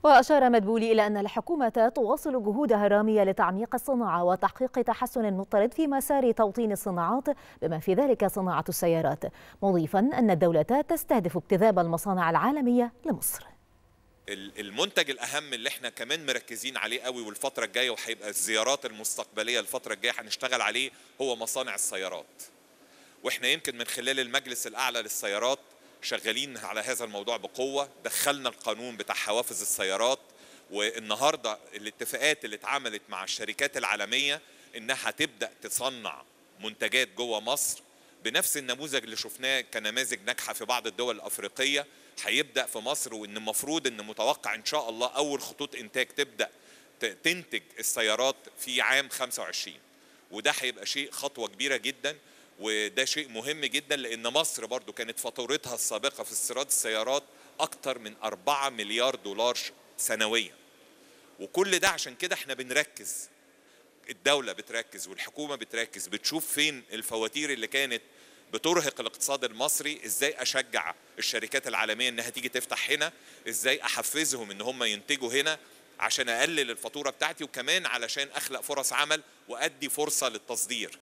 وأشار مدبولي إلى أن الحكومة تواصل جهودها الرامية لتعميق الصناعة وتحقيق تحسن مضطرد في مسار توطين الصناعات بما في ذلك صناعة السيارات مضيفا أن الدولة تستهدف اجتذاب المصانع العالمية لمصر المنتج الاهم اللي احنا كمان مركزين عليه قوي والفتره الجايه وهيبقى الزيارات المستقبليه الفتره الجايه هنشتغل عليه هو مصانع السيارات واحنا يمكن من خلال المجلس الاعلى للسيارات شغالين على هذا الموضوع بقوه دخلنا القانون بتاع حوافز السيارات والنهارده الاتفاقات اللي اتعملت مع الشركات العالميه انها تبدا تصنع منتجات جوه مصر بنفس النموذج اللي شفناه كنماذج ناجحه في بعض الدول الافريقيه هيبدا في مصر وان المفروض ان متوقع ان شاء الله اول خطوط انتاج تبدا تنتج السيارات في عام 25 وده هيبقى شيء خطوه كبيره جدا وده شيء مهم جدا لان مصر برضو كانت فاتورتها السابقه في استيراد السيارات اكتر من 4 مليار دولار سنويا وكل ده عشان كده احنا بنركز الدوله بتركز والحكومه بتركز بتشوف فين الفواتير اللي كانت بترهق الاقتصاد المصري ازاي اشجع الشركات العالميه انها تيجي تفتح هنا ازاي احفزهم ان هم ينتجوا هنا عشان اقلل الفاتوره بتاعتي وكمان علشان اخلق فرص عمل وادي فرصه للتصدير